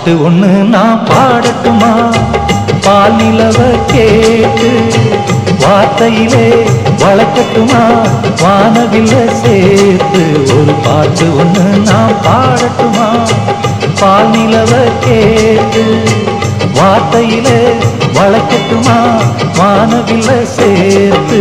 பாட்டு ஒண்ணு நான் பாடட்டுமா பால் நிலவ கேட்டு வார்த்தையிலே வளர்க்கட்டுமா வானவில்ல சேர்த்து ஒரு பாட்டு ஒண்ணு நான் பாடட்டுமா பால் நிலவ கேட்டு வார்த்தையிலே வளர்க்கட்டுமா வானவில்ல சேர்த்து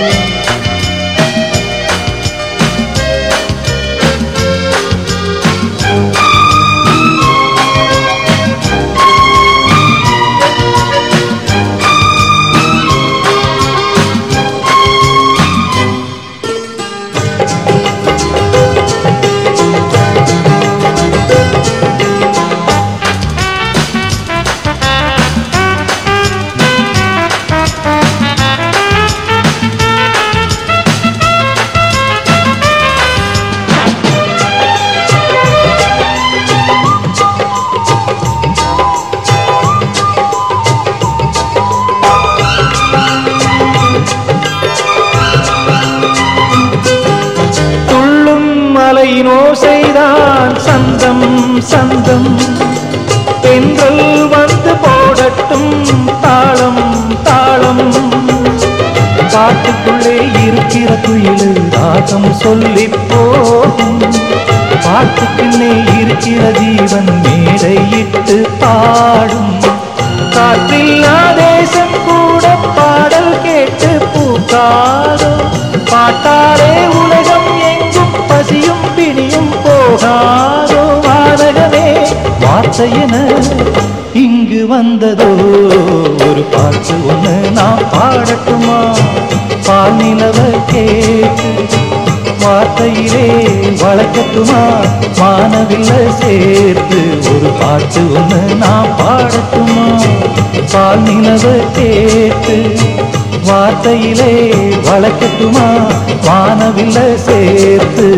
துள்ளும் மலையின் ஓசைதான் சந்தம் சந்தம் பெண்கள் வந்து போடட்டும் தாளம் தாளம் பாட்டுக்குள்ளே இருக்கிற குயிலு ராகம் சொல்லி போகும் பாட்டுக்குள்ளே இருக்கிற ஜீவன் மேடையிட்டு பாடும் காற்றில்லா தேசம் கூட பாடல் கேட்டு பூக்காதோ பாட்டாலே உலகம் எங்கும் பசியும் பிணியும் போகாதோ வானகமே வார்த்தையென இங்கு வந்ததோ ஒரு பாட்டு ஒண்ணு நான் பாடட்டுமா பால் நிலவ கேட்டு வார்த்தையிலே வளர்க்கட்டுமா வானவில்ல சேர்த்து ஒரு பாட்டு ஒண்ணு நான் பாடட்டுமா பால் நிலவ கேட்டு வார்த்தையிலே வளர்க்கட்டுமா வானவில்ல சேர்த்து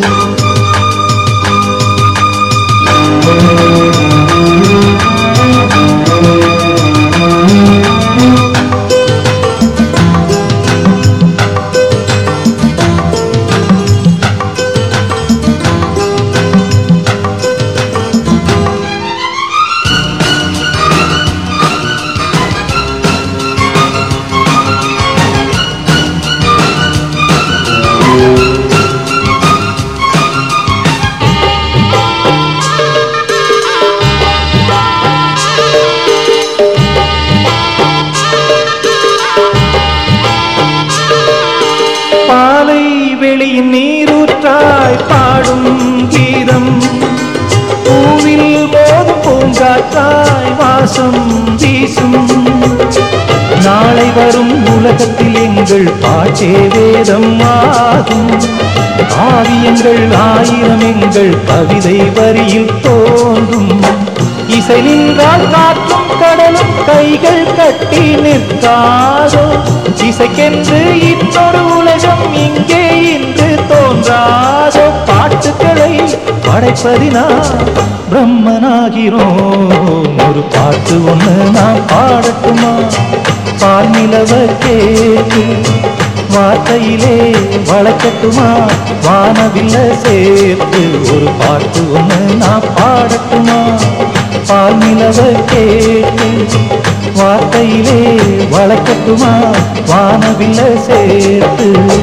பாலை வெளியின் நீரூற்றாய் பாடும் கீதம் பூவில் மோதும் பூங்காற்றாய் வாசம் வீசும் நாளை வரும் உலகத்தில் எங்கள் பாட்டே வேதம் ஆகும் காவியங்கள் ஆயிரம் எங்கள் கவிதை வரியில் தோன்றும் இசை நின்றால் காற்றும் கடலும் கைகள் கட்டி நிற்காதோ இசைக்கென்று இன்னொரு உலகம் இங்கே இன்று தோன்றாதோ பாட்டுக்களை படைப்பதினா பிரம்மனாகிறோம் ஒரு பாட்டு ஒண்ணு நான் பாடட்டுமா பால் நிலவ கேட்டு வார்த்தையிலே வளர்க்கட்டுமா வானவில்ல சேர்த்து ஒரு பாட்டு ஒண்ணு நான் பாடட்டுமா பால் நிலவ கேட்டு வார்த்தையிலே வளர்க்கட்டுமா வானவில்ல சேர்த்து